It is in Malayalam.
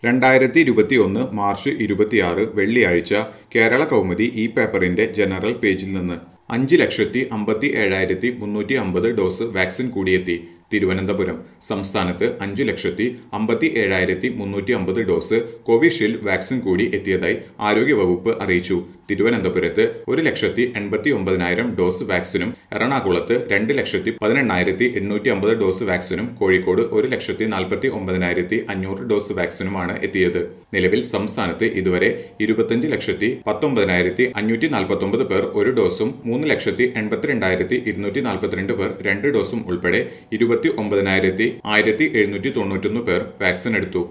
രണ്ടായിരത്തി ഇരുപത്തി ഒന്ന് മാർച്ച് ഇരുപത്തിയാറ് വെള്ളിയാഴ്ച കേരള കൗമുദി ഈ പേപ്പറിന്റെ ജനറൽ പേജിൽ നിന്ന് അഞ്ച് ലക്ഷത്തി അമ്പത്തി ഏഴായിരത്തി മുന്നൂറ്റി അമ്പത് ഡോസ് വാക്സിൻ കൂടിയെത്തി തിരുവനന്തപുരം സംസ്ഥാനത്ത് അഞ്ചു ലക്ഷത്തി അമ്പത്തി ഏഴായിരത്തി മുന്നൂറ്റി അമ്പത് ഡോസ് കോവിഷീൽഡ് വാക്സിൻ കൂടി എത്തിയതായി ആരോഗ്യവകുപ്പ് അറിയിച്ചു തിരുവനന്തപുരത്ത് ഒരു ലക്ഷത്തി എൺപത്തി ഒമ്പതിനായിരം ഡോസ് വാക്സിനും എറണാകുളത്ത് രണ്ട് ലക്ഷത്തി പതിനെണ്ണായിരത്തി എണ്ണൂറ്റി അമ്പത് ഡോസ് വാക്സിനും കോഴിക്കോട് ഒരു ലക്ഷത്തി നാൽപ്പത്തി ഒമ്പതിനായിരത്തി അഞ്ഞൂറ് ഡോസ് വാക്സിനുമാണ് എത്തിയത് നിലവിൽ സംസ്ഥാനത്ത് ഇതുവരെ ഇരുപത്തഞ്ച് ലക്ഷത്തി പത്തൊമ്പതിനായിരത്തി അഞ്ഞൂറ്റി നാൽപ്പത്തി ഒമ്പത് പേർ ഒരു ഡോസും മൂന്ന് ലക്ഷത്തി എൺപത്തിരണ്ടായിരത്തി ഇരുന്നൂറ്റി നാൽപ്പത്തിരണ്ട് പേർ രണ്ട് ഡോസും ഉൾപ്പെടെ ഇരുപത്തി ഒമ്പതിനായിരത്തി ആയിരത്തി എഴുന്നൂറ്റി തൊണ്ണൂറ്റൊന്ന് പേർ വാക്സിൻ എടുത്തു